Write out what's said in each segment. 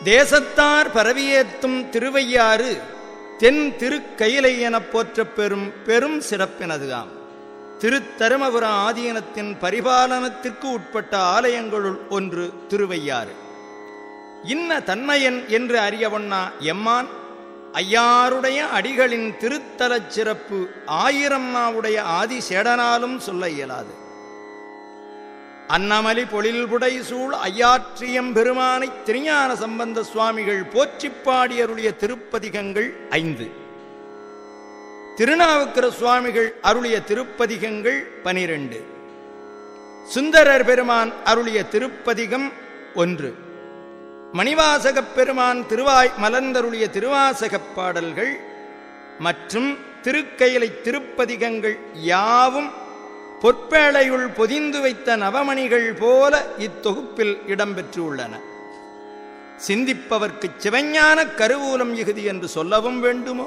தேசத்தார் பரவியேத்தும் திருவையாறு தென் திருக்கயிலை எனப் போற்றப் பெறும் பெரும் சிறப்பினதுகாம் திருத்தருமபுர ஆதீனத்தின் பரிபாலனத்திற்கு உட்பட்ட ஆலயங்களுள் ஒன்று திருவையாறு இன்ன தன்மையன் என்று அறியவொண்ணா எம்மான் ஐயாருடைய அடிகளின் திருத்தலச் சிறப்பு ஆயிரம் நாவுடைய ஆதிசேடனாலும் சொல்ல இயலாது அன்னமலி பொழில்புடை சூழ் ஐயாற்றியம் பெருமானை திருஞான சம்பந்த சுவாமிகள் போற்றிப் பாடியருளிய திருப்பதிகங்கள் ஐந்து திருநாவுக்கர சுவாமிகள் அருளிய திருப்பதிகங்கள் பனிரெண்டு சுந்தரர் பெருமான் அருளிய திருப்பதிகம் ஒன்று மணிவாசகப் பெருமான் திருவாய் மலர்ந்தருளிய திருவாசகப் பாடல்கள் மற்றும் திருக்கயிலை திருப்பதிகங்கள் யாவும் பொற்பேழையுள் பொதிந்து வைத்த நவமணிகள் போல இத்தொகுப்பில் இடம்பெற்றுள்ளன சிந்திப்பவர்க்குச் சிவஞான கருவூலம் இகுதி என்று சொல்லவும் வேண்டுமோ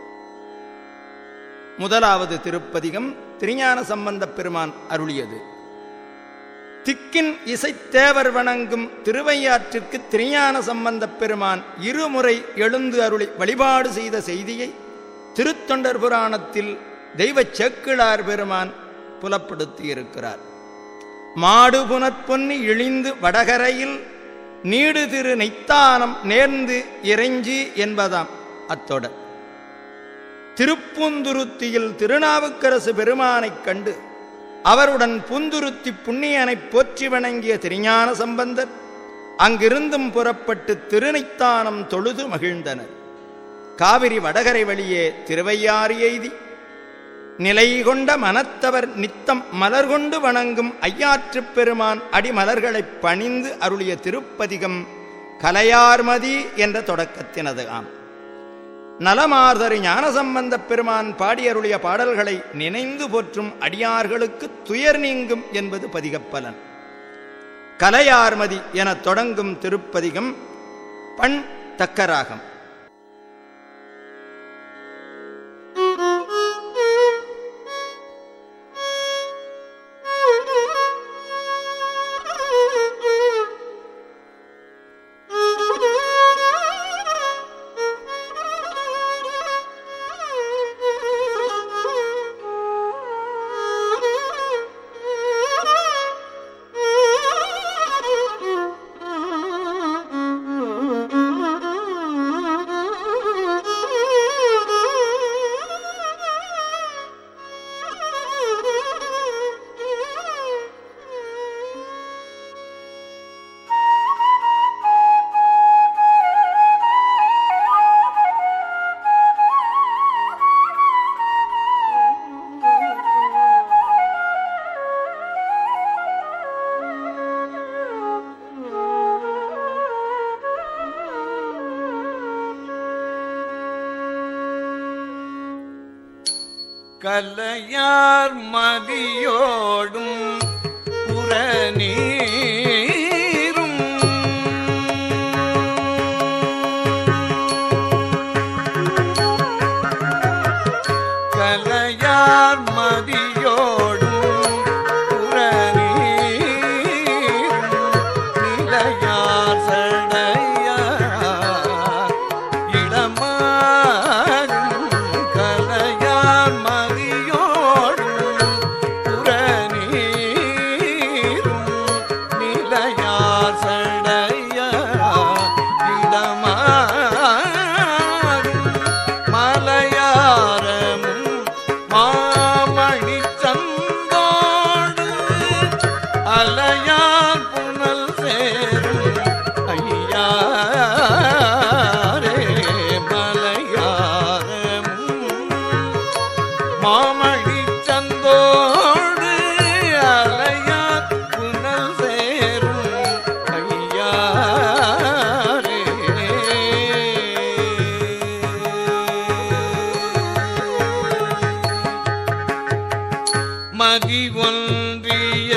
முதலாவது திருப்பதிகம் திருஞான சம்பந்தப் பெருமான் அருளியது திக்கின் இசைத்தேவர் வணங்கும் திருவையாற்றிற்கு திருஞான சம்பந்தப் பெருமான் இருமுறை எழுந்து அருளி வழிபாடு செய்த செய்தியை திருத்தொண்டர் புராணத்தில் தெய்வச் சேக்கிழார் பெருமான் புலப்படுத்தியிருக்கிறார் மாடு புனற்பொன்னி இழிந்து வடகரையில் நீடு திரு நெய்த்தானம் நேர்ந்து இறைஞ்சி என்பதாம் அத்தொடர் திருப்பூந்துருத்தியில் திருநாவுக்கரசு பெருமானைக் கண்டு அவருடன் பூந்துருத்தி புண்ணியனைப் போற்றி வணங்கிய திருஞான சம்பந்தர் அங்கிருந்தும் புறப்பட்டு திருநைத்தானம் தொழுது மகிழ்ந்தனர் காவிரி வடகரை வழியே திருவையாறு எய்தி நிலை கொண்ட மனத்தவர் நித்தம் மலர் கொண்டு வணங்கும் ஐயாற்றுப் பெருமான் அடிமலர்களைப் பணிந்து அருளிய திருப்பதிகம் கலையார்மதி என்ற தொடக்கத்தினது ஆம் நலமார்தரு ஞானசம்பந்தப் பெருமான் பாடியருளிய பாடல்களை நினைந்து போற்றும் அடியார்களுக்கு துயர் நீங்கும் என்பது பதிகப்பலன் கலையார்மதி எனத் தொடங்கும் திருப்பதிகம் பண் தக்கராகம் கலையார் மதியோடும் புறநீரும் கலையார் மதியோடும் புறநீரும் நிலையார் சடையார் இடமாறும் கலையார் மதியோடும் புறநீரும் நிலையார் சடையார் இடமாறும் மலையாரமும் மாமணி சந்தோடு அலையார் புனல் சேரும் ஐயாரே மலையாரமும் மாமணி சந்தோடு அலையார் புனல் சேரும் ஐயாரே மதி ஒன்றிய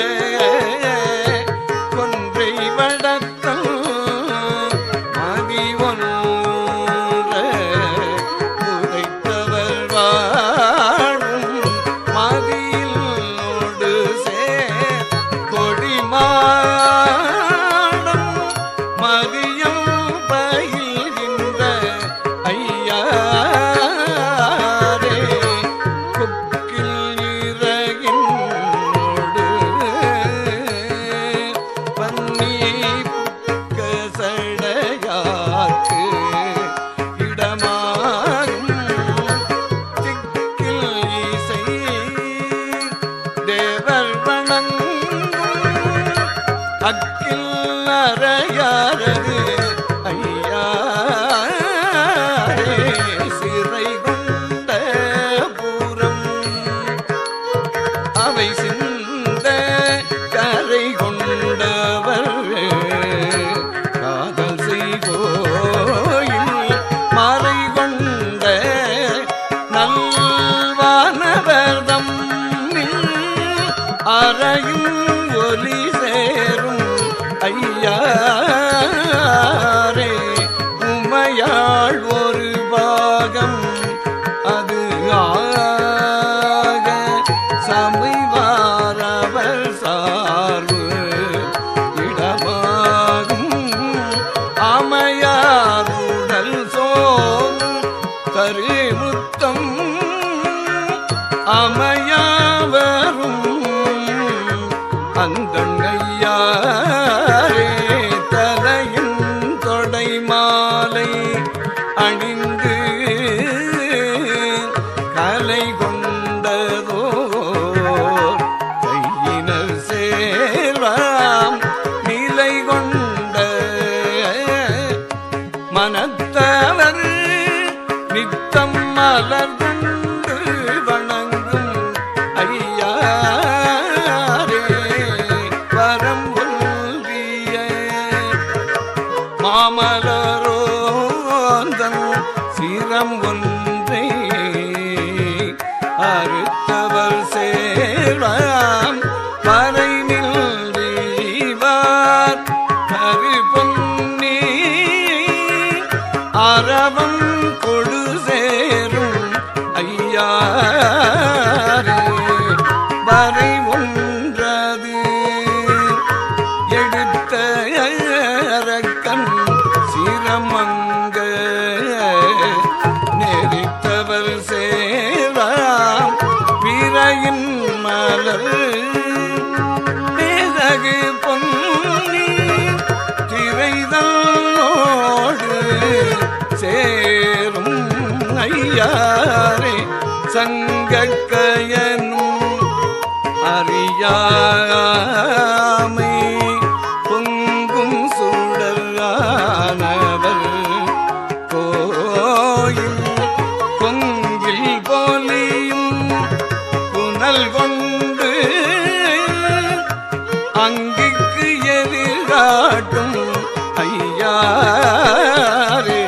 கொன்றை வடத்தம் மதி ஒன்ற உதைத்தவர் வாழும் மதியிலோடு சேர் கொடிமாடம் மதியம் பய அக்கில் அறையாரது ஐயாரே சிறை கொண்ட பூரம் அவை சிந்த கரை கொண்டவர் காதல் செய்கோயில் மறை கொண்ட நல்வானவர் தம்மில் அறையும் ஒலி சேரும் ஐயாரே உமையாள் ஒரு பாகம் அது ஆக சமைவாரவர் சார்பு இடமாகும் அமையாருடல் சோறு கருமுத்தம் அமையாவரும் அந்தங்கையாரே தலையின் தொடை மாலை அணிந்து கலை கொண்டதோ கையினர் சேர்வாம் நிலை கொண்ட மனத்தவர் நித்தம் மலர் கொண்டு வணங்கும் ஐயாரே வரம் ஒன்றிய மாமலரோந்தன் சிரம் ஒன்றை அறுத்தவர் சேராம் பறை நில்வார் கரு பொன்னி அறவம் கொடு சேரும் ஐயாரே வரை ஒன்றது எடுத்த அரக்கன் சிரமங்க நெறித்தவர் சேராம் பிறையின் மலர் பேரகு பொன்னி திரைதோடு சேரும் ஐயாரே சங்கக்கயனும் அறியாமை பொங்கும் சுடரானவர் கோயில் கொங்கில் போலியும் புனல் கொண்டு அங்கிக்கு எதிர்காட்டும் ஐயாரே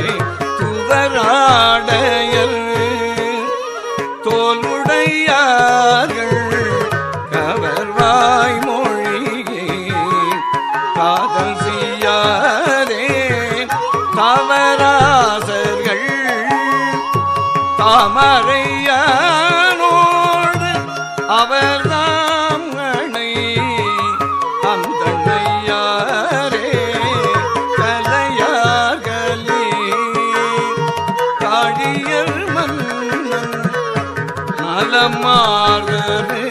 துவராடையர் தோலுடையார்கள் கவர்வாய் மொழி காதல் செய்யாரே தவராசர்கள் தாமரையானோடு அவர்தாம் அணை அந்தனையாரே கலையார்களே காழியர் மன்னன் நலமாறு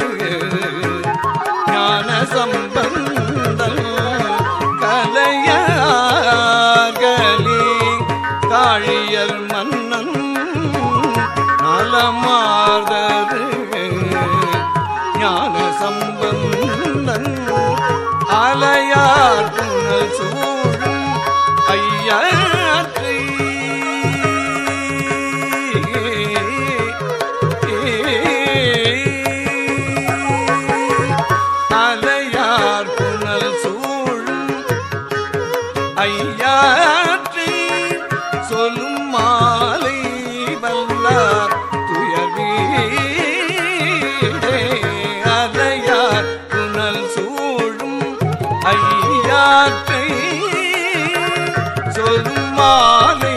ஞான சம்பந்தல் கலையார்களே காழியர் மன்னன் நலமாறு ஞான சம்பந்தன் அலையார் புனல் சூழும் ஐயாற்றை அலையார் புனல் சூழும் ஐயாற்றை சொல்லும் மாலை வல்லார் துயர்வீடே அலையார் புனல் சூழும் ஐயாற்றை சொல்லும் மாலை